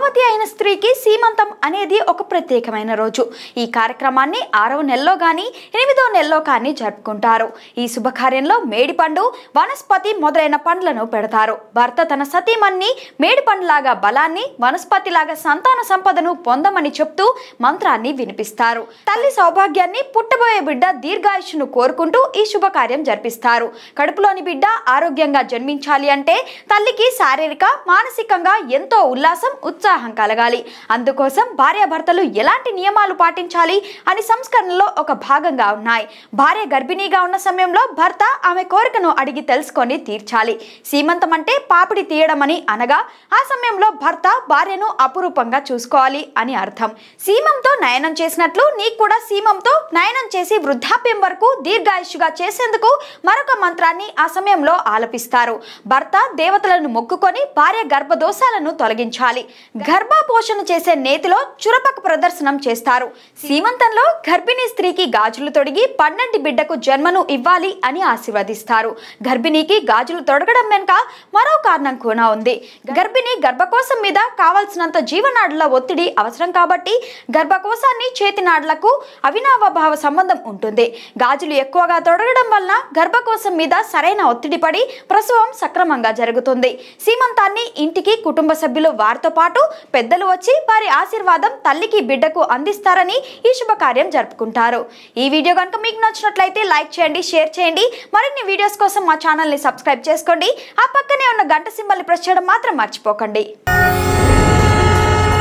గర్భవతి అయిన స్త్రీకి సీమంతం అనేది ఒక ప్రత్యేకమైన రోజు ఈ కార్యక్రమాన్ని ఆరవ నెలలో కానీ ఎనిమిదో నెలలో కానీ జరుపుకుంటారు ఈ శుభకార్యంలో మేడిపండు వనస్పతి మొదలైన పండ్లను పెడతారు భర్త తన సతీమణ్ణి మేడిపండులాగా బలాన్ని వనస్పతిలాగా సంతాన సంపదను పొందమని చెప్తూ మంత్రాన్ని వినిపిస్తారు తల్లి సౌభాగ్యాన్ని పుట్టబోయే బిడ్డ దీర్ఘాయుషును కోరుకుంటూ ఈ శుభకార్యం జరిపిస్తారు కడుపులోని బిడ్డ ఆరోగ్యంగా జన్మించాలి అంటే తల్లికి శారీరక మానసికంగా ఎంతో ఉల్లాసం ఉత్సాహం కలగాలి అందుకోసం భార్యాభర్తలు ఎలాంటి నియమాలు పాటించాలి అని సంస్కరణలో ఒక భాగంగా ఉన్నాయి భార్య గర్భిణీగా ఉన్న సమయంలో భర్త ఆమె కోరికను అడిగి తెలుసుకొని తీర్చాలి సీమంతం అంటే పాపిడి తీయడం అని అనగా ఆ సమయంలో భర్త భార్యను అపురూపంగా చూసుకోవాలి అని అర్థం సీమంతో నయనం చేసినట్లు నీకు కూడా సీమంతో నయనం చేసి వృద్ధాప్యం వరకు దీర్ఘాయుష్గా చేసేందుకు మరొక మంత్రాన్ని ఆ సమయంలో ఆలపిస్తారు భర్త దేవతలను మొక్కుకొని భార్య గర్భదోషాలను తొలగించాలి గర్భపోషణ చేసే నేతిలో చురపక ప్రదర్శనం చేస్తారు సీమంతంలో గర్భిణీ స్త్రీకి గాజులు తొడిగి పన్నెండు బిడ్డకు జన్మను ఇవ్వాలి అని ఆశీర్వదిస్తారు గర్భిణీకి గాజులు తొడగడం వెనుక మరో కారణం కూడా ఉంది గర్భిణి గర్భకోశం మీద కావలసినంత జీవనాడుల ఒత్తిడి అవసరం కాబట్టి గర్భకోశాన్ని చేతినాడులకు అవినావభావ సంబంధం ఉంటుంది గాజులు ఎక్కువగా తొడగడం వలన గర్భకోశం మీద సరైన ఒత్తిడి పడి ప్రసవం సక్రమంగా జరుగుతుంది సీమంతాన్ని ఇంటికి కుటుంబ సభ్యులు వారితో పాటు పెద్దలు వచ్చి వారి ఆశీర్వాదం తల్లికి బిడ్డకు అందిస్తారని ఈ శుభకార్యం జరుపుకుంటారు ఈ వీడియో కనుక మీకు నచ్చినట్లయితే లైక్ చేయండి షేర్ చేయండి మరిన్ని వీడియోస్ కోసం మా ఛానల్ని సబ్స్క్రైబ్ చేసుకోండి ఆ పక్కనే ఉన్న గంట సింబల్ని ప్రెస్ చేయడం మాత్రం మర్చిపోకండి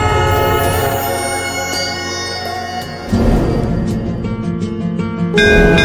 thank you